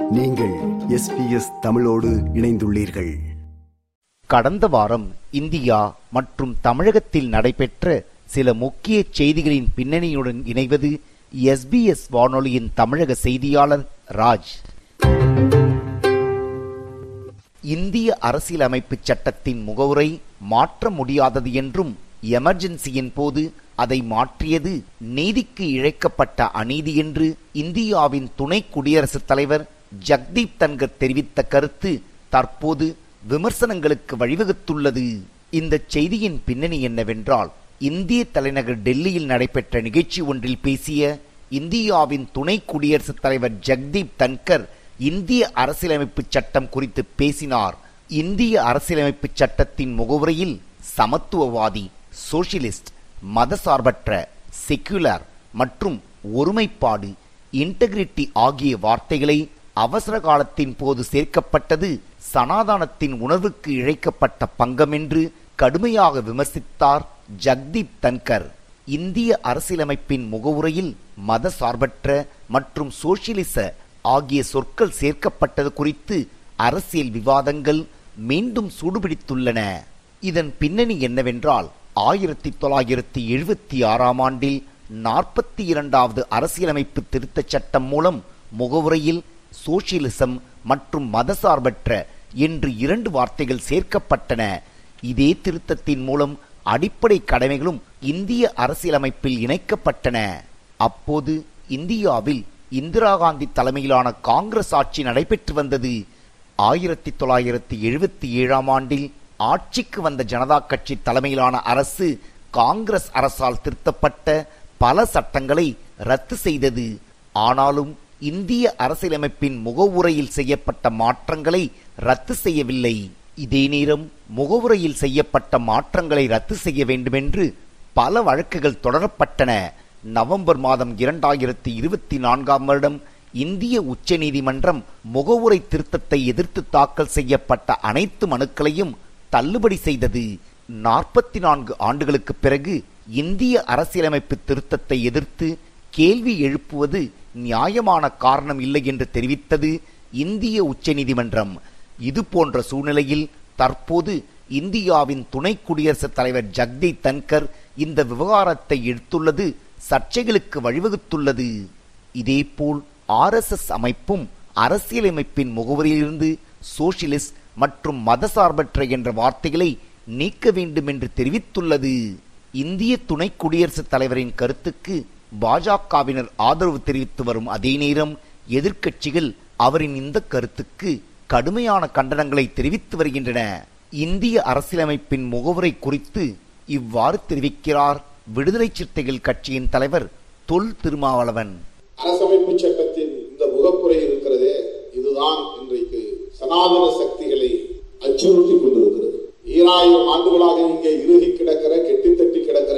நீங்கள் எஸ்பிஎஸ் தமிழோடு இணைந்துள்ளீர்கள் கடந்த வாரம் இந்தியா மற்றும் தமிழகத்தில் நடைபெற்ற சில முக்கிய செய்திகளின் பின்னணியுடன் இணைவது எஸ்பிஎஸ் வானொலியின் தமிழக செய்தியாளர் ராஜ் இந்திய அரசியலமைப்பு சட்டத்தின் முகவுரை மாற்ற முடியாதது என்றும் எமர்ஜென்சியின் போது அதை மாற்றியது நீதிக்கு இழைக்கப்பட்ட அநீதி என்று இந்தியாவின் துணை குடியரசுத் தலைவர் ஜக்தீப் தன்கர் தெரிவித்த கருத்து தற்போது விமர்சனங்களுக்கு வழிவகுத்துள்ளது இந்த செய்தியின் பின்னணி என்னவென்றால் இந்திய தலைநகர் டெல்லியில் நடைபெற்ற நிகழ்ச்சி ஒன்றில் பேசிய இந்தியாவின் துணை குடியரசுத் தலைவர் ஜக்தீப் தன்கர் இந்திய அரசியலமைப்பு சட்டம் குறித்து பேசினார் இந்திய அரசியலமைப்பு சட்டத்தின் முகவுரையில் சமத்துவவாதி சோசியலிஸ்ட் மதசார்பற்ற செக்யுலர் மற்றும் ஒருமைப்பாடு இன்டெகிரிட்டி ஆகிய வார்த்தைகளை அவசர காலத்தின் போது சேர்க்கப்பட்டது சனாதானத்தின் உணர்வுக்கு இழைக்கப்பட்ட பங்கம் என்று கடுமையாக விமர்சித்தார் ஜக்தீப் தன்கர் இந்திய அரசியலமைப்பின் முகவுரையில் மதசார்பற்ற மற்றும் சோசியலிச ஆகிய சொற்கள் சேர்க்கப்பட்டது குறித்து அரசியல் விவாதங்கள் மீண்டும் சூடுபிடித்துள்ளன இதன் பின்னணி என்னவென்றால் ஆயிரத்தி தொள்ளாயிரத்தி எழுபத்தி ஆறாம் ஆண்டில் நாற்பத்தி இரண்டாவது அரசியலமைப்பு திருத்தச் சட்டம் மூலம் முகவுரையில் சோசியலிசம் மற்றும் மதசார்பற்ற என்று இரண்டு வார்த்தைகள் சேர்க்கப்பட்டன இதே திருத்தத்தின் மூலம் அடிப்படை கடமைகளும் இந்திய அரசியலமைப்பில் இணைக்கப்பட்டன அப்போது இந்தியாவில் இந்திரா காந்தி தலைமையிலான காங்கிரஸ் ஆட்சி நடைபெற்று வந்தது ஆயிரத்தி தொள்ளாயிரத்தி எழுபத்தி ஏழாம் ஆண்டில் ஆட்சிக்கு வந்த ஜனதா கட்சி தலைமையிலான அரசு காங்கிரஸ் அரசால் திருத்தப்பட்ட பல சட்டங்களை ரத்து செய்தது ஆனாலும் இந்திய அரசியலமைப்பின் முகவுரையில் செய்யப்பட்ட மாற்றங்களை ரத்து செய்யவில்லை இதே நேரம் முகவுரையில் செய்யப்பட்ட மாற்றங்களை ரத்து செய்ய வேண்டுமென்று பல வழக்குகள் தொடரப்பட்டன நவம்பர் மாதம் இரண்டாயிரத்தி இருபத்தி நான்காம் வருடம் இந்திய உச்சநீதிமன்றம் முகவுரை திருத்தத்தை எதிர்த்து தாக்கல் செய்யப்பட்ட அனைத்து மனுக்களையும் தள்ளுபடி செய்தது நாற்பத்தி நான்கு ஆண்டுகளுக்கு பிறகு இந்திய அரசியலமைப்பு திருத்தத்தை எதிர்த்து கேள்வி எழுப்புவது நியாயமான காரணம் இல்லை என்று தெரிவித்தது இந்திய உச்சநீதிமன்றம் இது போன்ற சூழ்நிலையில் தற்போது இந்தியாவின் துணை குடியரசுத் தலைவர் ஜக்தீப் தன்கர் இந்த விவகாரத்தை எடுத்துள்ளது சர்ச்சைகளுக்கு வழிவகுத்துள்ளது இதேபோல் ஆர்எஸ்எஸ் அமைப்பும் அரசியலமைப்பின் முகவரியிலிருந்து சோசியலிஸ்ட் மற்றும் மதசார்பற்ற என்ற வார்த்தைகளை நீக்க வேண்டும் என்று தெரிவித்துள்ளது இந்திய துணை குடியரசுத் தலைவரின் கருத்துக்கு பாஜகவினர் ஆதரவு தெரிவித்து வரும் அதே நேரம் எதிர்க்கட்சிகள் அவரின் இந்த கருத்துக்கு கடுமையான கண்டனங்களை தெரிவித்து வருகின்றன இந்திய அரசியலமைப்பின் முகவுரை குறித்து இவ்வாறு தெரிவிக்கிறார் விடுதலை சிறுத்தைகள் கட்சியின் தலைவர் தொல் திருமாவளவன் அரசமைப்பு சட்டத்தின் இந்த முகப்புரை இருக்கிறதே இதுதான் இன்றைக்கு சனாதன சக்திகளை அச்சுறுத்தி கொண்டிருக்கிறது ஈராயிரம் ஆண்டுகளாக இங்கே இறுகி கிடக்கிற கெட்டித்தட்டி கிடக்கிற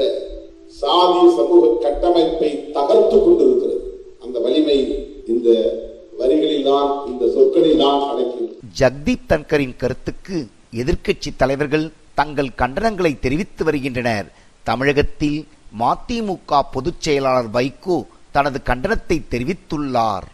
சாதி சமூக கட்டமைப்பை தகர்த்து கொண்டிருக்கிறது அந்த வலிமை இந்த வரிகளில் தான் இந்த சொற்களில் தான் அடக்கி ஜக்தீப் தன்கரின் கருத்துக்கு எதிர்க்கட்சி தலைவர்கள் தங்கள் கண்டனங்களை தெரிவித்து வருகின்றனர் தமிழகத்தில் மதிமுக பொதுச் செயலாளர் வைகோ தனது கண்டனத்தை தெரிவித்துள்ளார்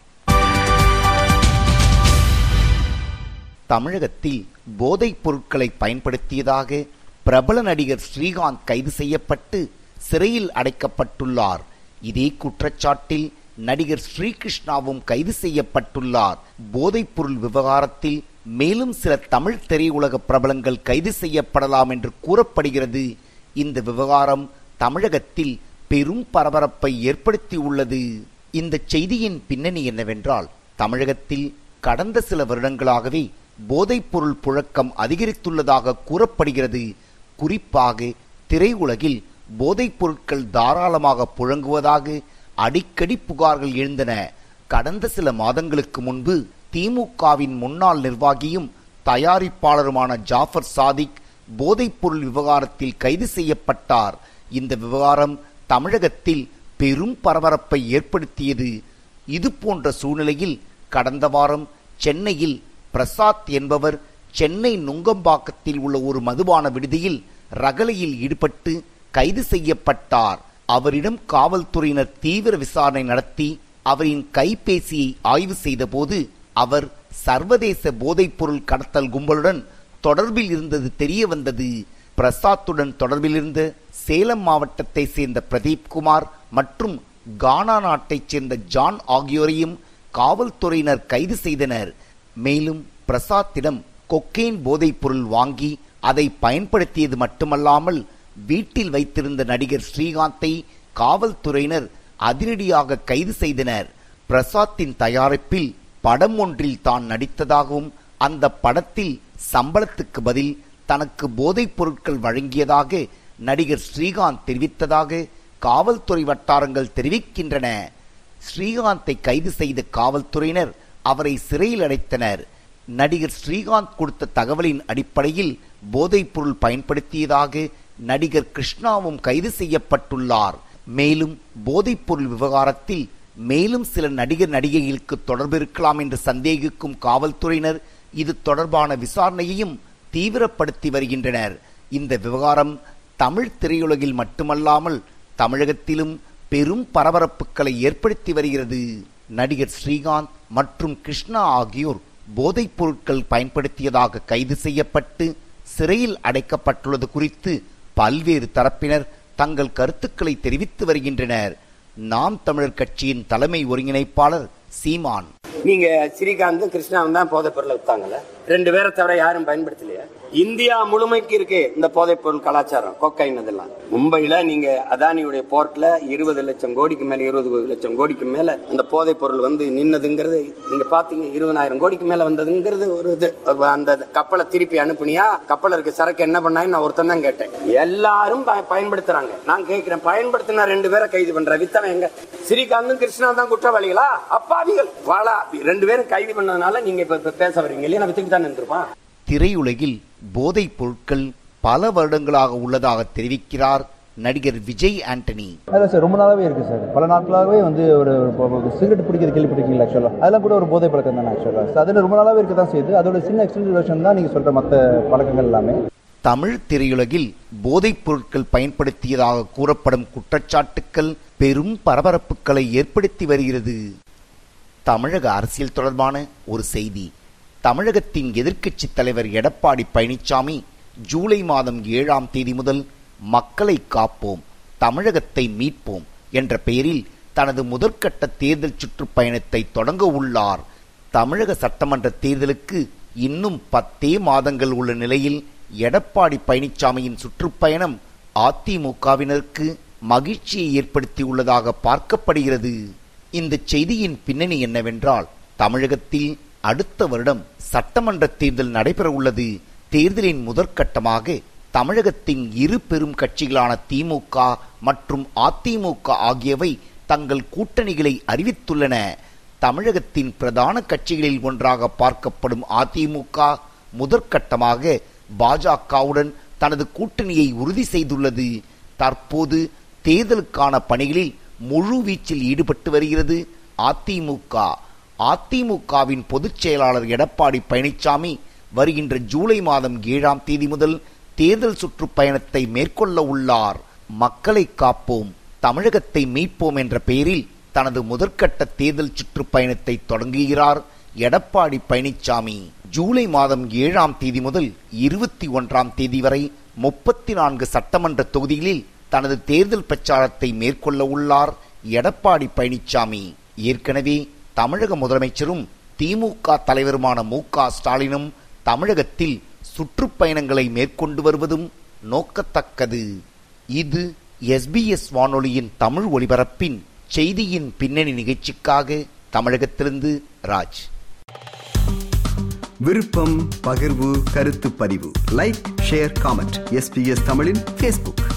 தமிழகத்தில் போதைப் பொருட்களை பயன்படுத்தியதாக பிரபல நடிகர் ஸ்ரீகாந்த் கைது செய்யப்பட்டு சிறையில் அடைக்கப்பட்டுள்ளார் இதே குற்றச்சாட்டில் நடிகர் ஸ்ரீகிருஷ்ணாவும் கைது செய்யப்பட்டுள்ளார் போதைப் பொருள் விவகாரத்தில் மேலும் சில தமிழ் திரையுலக பிரபலங்கள் கைது செய்யப்படலாம் என்று கூறப்படுகிறது இந்த விவகாரம் தமிழகத்தில் பெரும் பரபரப்பை ஏற்படுத்தியுள்ளது இந்த செய்தியின் பின்னணி என்னவென்றால் தமிழகத்தில் கடந்த சில வருடங்களாகவே போதைப்பொருள் புழக்கம் அதிகரித்துள்ளதாக கூறப்படுகிறது குறிப்பாக திரையுலகில் போதைப் பொருட்கள் தாராளமாக புழங்குவதாக அடிக்கடி புகார்கள் எழுந்தன கடந்த சில மாதங்களுக்கு முன்பு திமுகவின் முன்னாள் நிர்வாகியும் தயாரிப்பாளருமான ஜாஃபர் சாதிக் போதைப்பொருள் விவகாரத்தில் கைது செய்யப்பட்டார் இந்த விவகாரம் தமிழகத்தில் பெரும் பரபரப்பை ஏற்படுத்தியது இது போன்ற சூழ்நிலையில் கடந்த வாரம் சென்னையில் பிரசாத் என்பவர் சென்னை நுங்கம்பாக்கத்தில் உள்ள ஒரு மதுபான விடுதியில் ரகளையில் ஈடுபட்டு கைது செய்யப்பட்டார் அவரிடம் காவல்துறையினர் தீவிர விசாரணை நடத்தி அவரின் கைபேசியை ஆய்வு செய்தபோது அவர் சர்வதேச போதைப்பொருள் கடத்தல் கும்பலுடன் தொடர்பில் இருந்தது தெரிய வந்தது பிரசாத்துடன் தொடர்பில் இருந்த சேலம் மாவட்டத்தை சேர்ந்த பிரதீப் குமார் மற்றும் கானா நாட்டைச் சேர்ந்த ஜான் ஆகியோரையும் காவல்துறையினர் கைது செய்தனர் மேலும் பிரசாத்திடம் கொக்கெயின் போதைப்பொருள் வாங்கி அதை பயன்படுத்தியது மட்டுமல்லாமல் வீட்டில் வைத்திருந்த நடிகர் ஸ்ரீகாந்தை காவல்துறையினர் அதிரடியாக கைது செய்தனர் பிரசாத்தின் தயாரிப்பில் படம் ஒன்றில் தான் நடித்ததாகவும் அந்த படத்தில் சம்பளத்துக்கு பதில் தனக்கு போதைப் பொருட்கள் வழங்கியதாக நடிகர் ஸ்ரீகாந்த் தெரிவித்ததாக காவல்துறை வட்டாரங்கள் தெரிவிக்கின்றன ஸ்ரீகாந்தை கைது செய்த காவல்துறையினர் அவரை சிறையில் அடைத்தனர் நடிகர் ஸ்ரீகாந்த் கொடுத்த தகவலின் அடிப்படையில் போதைப்பொருள் பயன்படுத்தியதாக நடிகர் கிருஷ்ணாவும் கைது செய்யப்பட்டுள்ளார் மேலும் போதைப்பொருள் விவகாரத்தில் மேலும் சில நடிகர் நடிகைகளுக்கு தொடர்பு இருக்கலாம் என்று சந்தேகிக்கும் காவல்துறையினர் இது தொடர்பான விசாரணையையும் தீவிரப்படுத்தி வருகின்றனர் இந்த விவகாரம் தமிழ் திரையுலகில் மட்டுமல்லாமல் தமிழகத்திலும் பெரும் பரபரப்புகளை ஏற்படுத்தி வருகிறது நடிகர் ஸ்ரீகாந்த் மற்றும் கிருஷ்ணா ஆகியோர் போதைப் பொருட்கள் பயன்படுத்தியதாக கைது செய்யப்பட்டு சிறையில் அடைக்கப்பட்டுள்ளது குறித்து பல்வேறு தரப்பினர் தங்கள் கருத்துக்களை தெரிவித்து வருகின்றனர் நாம் தமிழர் கட்சியின் தலைமை ஒருங்கிணைப்பாளர் சீமான் நீங்க ஸ்ரீகாந்தும் கிருஷ்ணாவும் தான் போதைப் பொருளை வித்தாங்கல்ல ரெண்டு பேரை தவிர யாரும் பயன்படுத்தலையா இந்தியா முழுமைக்கு இருக்கு இந்த போதைப் பொருள் கலாச்சாரம் கொக்கைன் இதெல்லாம் மும்பைல நீங்க அதானியுடைய போர்ட்ல இருபது லட்சம் கோடிக்கு மேல இருபது லட்சம் கோடிக்கு மேல அந்த போதைப் பொருள் வந்து நின்னதுங்கிறது நீங்க பாத்தீங்க இருபதாயிரம் கோடிக்கு மேல வந்ததுங்கிறது ஒரு இது அந்த கப்பலை திருப்பி அனுப்புனியா கப்பல் இருக்க சரக்கு என்ன பண்ணாங்க நான் ஒருத்தன் தான் கேட்டேன் எல்லாரும் ப- பயன்படுத்துறாங்க நான் கேட்கிறேன் பயன்படுத்தின ரெண்டு பேரை கைது பண்ற வித்தவன் எங்க ஸ்ரீகாந்தும் கிருஷ்ணா தான் குற்றவாளிகளா அப்பாவிகள் வாழா ரெண்டு பேரும் கைது பண்ணதுனால நீங்க இப்ப இப்ப பேச வர்றீங்க இல்லையா நான் வித்துக்கு தான் நின்றுப்பான் திரையுலகில் போதைப் பொருட்கள் பல வருடங்களாக உள்ளதாக தெரிவிக்கிறார் நடிகர் விஜய் ஆண்டனி அதான் சார் ரொம்ப நாளாவே இருக்கு சார் பல நாட்களாகவே வந்து ஒரு ஒரு சிகரெட் பிடிக்கிறது கேள்விப்பட்டிருக்கீங்களா ஆக்சுவலாக அதெல்லாம் கூட ஒரு போதை பழக்கம் தானே ஆக்சுவலாக ஸோ அதில் ரொம்ப நாளாவே இருக்க தான் செய்யுது அதோட சின்ன எக்ஸ்டென்ட் வெர்ஷன் தான் நீங்கள் சொல்கிற மற்ற பழக்கங்கள் எல்லாமே தமிழ் திரையுலகில் போதைப் பொருட்கள் பயன்படுத்தியதாக கூறப்படும் குற்றச்சாட்டுக்கள் பெரும் பரபரப்புகளை ஏற்படுத்தி வருகிறது தமிழக அரசியல் தொடர்பான ஒரு செய்தி தமிழகத்தின் எதிர்க்கட்சித் தலைவர் எடப்பாடி பழனிசாமி ஜூலை மாதம் ஏழாம் தேதி முதல் மக்களை காப்போம் தமிழகத்தை மீட்போம் என்ற பெயரில் தனது முதற்கட்ட தேர்தல் சுற்றுப்பயணத்தை தொடங்க உள்ளார் தமிழக சட்டமன்ற தேர்தலுக்கு இன்னும் பத்தே மாதங்கள் உள்ள நிலையில் எடப்பாடி பழனிசாமியின் சுற்றுப்பயணம் அதிமுகவினருக்கு மகிழ்ச்சியை ஏற்படுத்தியுள்ளதாக பார்க்கப்படுகிறது இந்த செய்தியின் பின்னணி என்னவென்றால் தமிழகத்தில் அடுத்த வருடம் சட்டமன்ற தேர்தல் நடைபெற உள்ளது தேர்தலின் முதற்கட்டமாக தமிழகத்தின் இரு பெரும் கட்சிகளான திமுக மற்றும் அதிமுக ஆகியவை தங்கள் கூட்டணிகளை அறிவித்துள்ளன தமிழகத்தின் பிரதான கட்சிகளில் ஒன்றாக பார்க்கப்படும் அதிமுக முதற்கட்டமாக பாஜகவுடன் தனது கூட்டணியை உறுதி செய்துள்ளது தற்போது தேர்தலுக்கான பணிகளில் முழு வீச்சில் ஈடுபட்டு வருகிறது அதிமுக அதிமுகவின் பொதுச் செயலாளர் எடப்பாடி பழனிசாமி வருகின்ற ஜூலை மாதம் ஏழாம் தேதி முதல் தேர்தல் சுற்றுப்பயணத்தை மேற்கொள்ள உள்ளார் மக்களை காப்போம் தமிழகத்தை மீட்போம் என்ற பெயரில் தனது முதற்கட்ட தேர்தல் சுற்றுப்பயணத்தை தொடங்குகிறார் எடப்பாடி பழனிசாமி ஜூலை மாதம் ஏழாம் தேதி முதல் இருபத்தி ஒன்றாம் தேதி வரை முப்பத்தி நான்கு சட்டமன்ற தொகுதிகளில் தனது தேர்தல் பிரச்சாரத்தை மேற்கொள்ள உள்ளார் எடப்பாடி பழனிசாமி ஏற்கனவே தமிழக முதலமைச்சரும் திமுக தலைவருமான மு க ஸ்டாலினும் தமிழகத்தில் சுற்றுப்பயணங்களை மேற்கொண்டு வருவதும் நோக்கத்தக்கது இது எஸ்பிஎஸ் வானொலியின் தமிழ் ஒலிபரப்பின் செய்தியின் பின்னணி நிகழ்ச்சிக்காக தமிழகத்திலிருந்து ராஜ் விருப்பம் பகிர்வு கருத்து பதிவு லைக் ஷேர் காமெண்ட் எஸ்பிஎஸ் தமிழின் ஃபேஸ்புக்